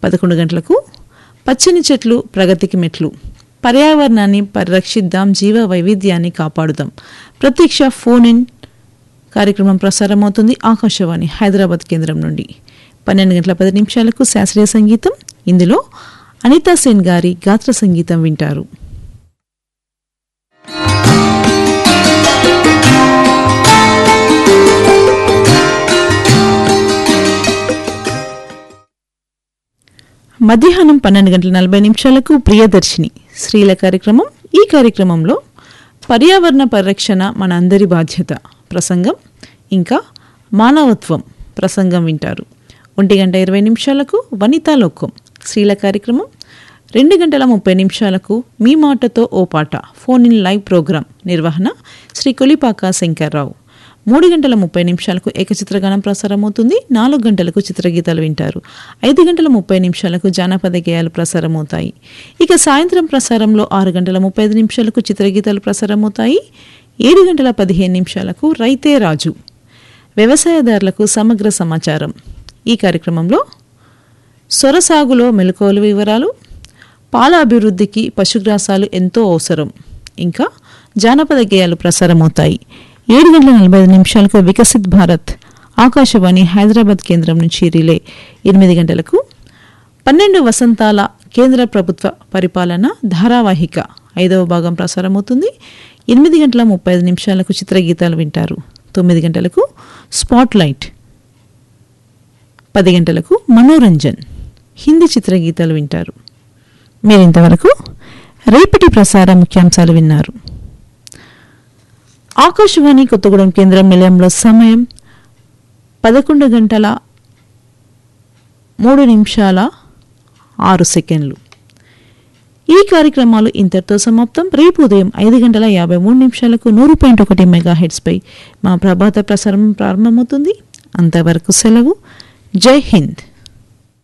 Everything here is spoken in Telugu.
పదకొండు గంటలకు పచ్చని చెట్లు ప్రగతికి మెట్లు పర్యావరణాన్ని పరిరక్షిద్దాం జీవ వైవిధ్యాన్ని కాపాడుదాం ప్రత్యక్ష ఫోన్ ఇన్ కార్యక్రమం ప్రసారమవుతుంది ఆకాశవాణి హైదరాబాద్ కేంద్రం నుండి పన్నెండు గంటల పది నిమిషాలకు శాస్త్రీయ సంగీతం ఇందులో అనితా సేన్ గారి గాత్ర సంగీతం వింటారు మధ్యాహ్నం పన్నెండు గంటల నలభై నిమిషాలకు ప్రియదర్శిని స్త్రీల కార్యక్రమం ఈ కార్యక్రమంలో పర్యావరణ పరిరక్షణ మన అందరి బాధ్యత ప్రసంగం ఇంకా మానవత్వం ప్రసంగం వింటారు ఒంటి గంట ఇరవై నిమిషాలకు వనితా లోకం స్త్రీల కార్యక్రమం రెండు గంటల ముప్పై నిమిషాలకు మీ మాటతో ఓ పాట ఫోన్ ఇన్ లైవ్ ప్రోగ్రాం నిర్వహణ శ్రీ కొలిపాక శంకర్రావు మూడు గంటల ముప్పై నిమిషాలకు ఏకచిత్రగానం ప్రసారమవుతుంది నాలుగు గంటలకు చిత్రగీతాలు వింటారు ఐదు గంటల ముప్పై నిమిషాలకు జానపద గేయాలు ప్రసారమవుతాయి ఇక సాయంత్రం ప్రసారంలో ఆరు గంటల ముప్పై ఐదు నిమిషాలకు చిత్రగీతాలు ప్రసారమవుతాయి ఏడు గంటల పదిహేను నిమిషాలకు రైతే రాజు వ్యవసాయదారులకు సమగ్ర సమాచారం ఈ కార్యక్రమంలో సొర సాగులో మెలకువల వివరాలు పాల అభివృద్ధికి పశుగ్రాసాలు ఎంతో అవసరం ఇంకా జానపద గేయాలు ప్రసారమవుతాయి ఏడు గంటల నలభై ఐదు నిమిషాలకు వికసిత్ భారత్ ఆకాశవాణి హైదరాబాద్ కేంద్రం నుంచి రిలే ఎనిమిది గంటలకు పన్నెండు వసంతాల కేంద్ర ప్రభుత్వ పరిపాలన ధారావాహిక ఐదవ భాగం ప్రసారమవుతుంది ఎనిమిది గంటల ముప్పై ఐదు నిమిషాలకు చిత్రగీతాలు వింటారు తొమ్మిది గంటలకు స్పాట్ లైట్ పది గంటలకు మనోరంజన్ హిందీ చిత్రగీతాలు వింటారు మీరు ఇంతవరకు రేపటి ప్రసార ముఖ్యాంశాలు విన్నారు ఆకాశవాణి కొత్తగూడెం కేంద్రం నిలయంలో సమయం పదకొండు గంటల మూడు నిమిషాల ఆరు సెకండ్లు ఈ కార్యక్రమాలు ఇంతటితో సమాప్తం రేపు ఉదయం ఐదు గంటల యాభై మూడు నిమిషాలకు నూరు పాయింట్ ఒకటి మెగా హెడ్స్పై మా ప్రభాత ప్రసారం ప్రారంభమవుతుంది అంతవరకు సెలవు జై హింద్